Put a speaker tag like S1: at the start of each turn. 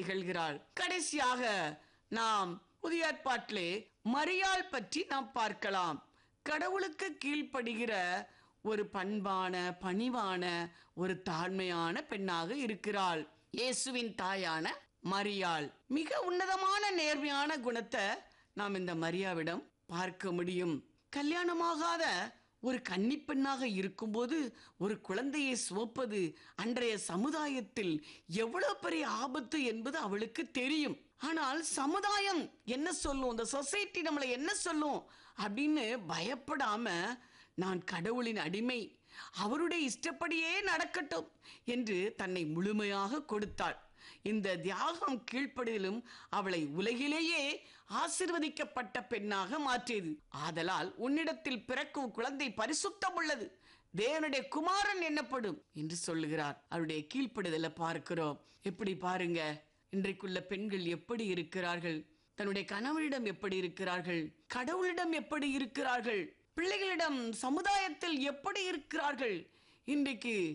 S1: திகழ்கிறாள் கடைசியாக நாம் புதிய ஏற்பாட்டிலே மரியாள் பற்றி நாம் பார்க்கலாம் கடவுளுக்கு கீழ்ப்படுகிற ஒரு பண்பான பணிவான ஒரு தாழ்மையான பெண்ணாக இருக்கிறாள் இயேசுவின் தாயான மரியாள் மிக உன்னதமான நேர்மையான குணத்தை நாம் இந்த மரியாவிடம் பார்க்க முடியும் கல்யாணமாகாத ஒரு கன்னிப்பெண்ணாக இருக்கும்போது ஒரு குழந்தையை சுமப்பது அன்றைய சமுதாயத்தில் எவ்வளவு பெரிய ஆபத்து என்பது அவளுக்கு தெரியும் ஆனால் சமுதாயம் என்ன சொல்லும் இந்த சொசைட்டி நம்மளை என்ன சொல்லும் அப்படின்னு பயப்படாம நான் கடவுளின் அடிமை அவருடைய இஷ்டப்படியே நடக்கட்டும் என்று தன்னை முழுமையாக கொடுத்தாள் இந்த தியாகம் கீழ்ப்படிதலும் அவளை உலகிலேயே ஆசிர்வதிக்கப்பட்ட பெண்ணாக மாற்றியது ஆதலால் உன்னிடத்தில் பிறக்கும் குழந்தை பரிசுத்தம் உள்ளது தேவனுடைய குமாரன் என்னப்படும் என்று சொல்லுகிறார் அவருடைய கீழ்ப்படிதலை பார்க்கிறோம் எப்படி பாருங்க இன்றைக்குள்ள பெண்கள் எப்படி இருக்கிறார்கள் தன்னுடைய கணவனிடம் எப்படி இருக்கிறார்கள் கடவுளிடம் எப்படி இருக்கிறார்கள் பிள்ளைகளிடம் சமுதாயத்தில் எப்படி இருக்கிறார்கள் இன்றைக்கு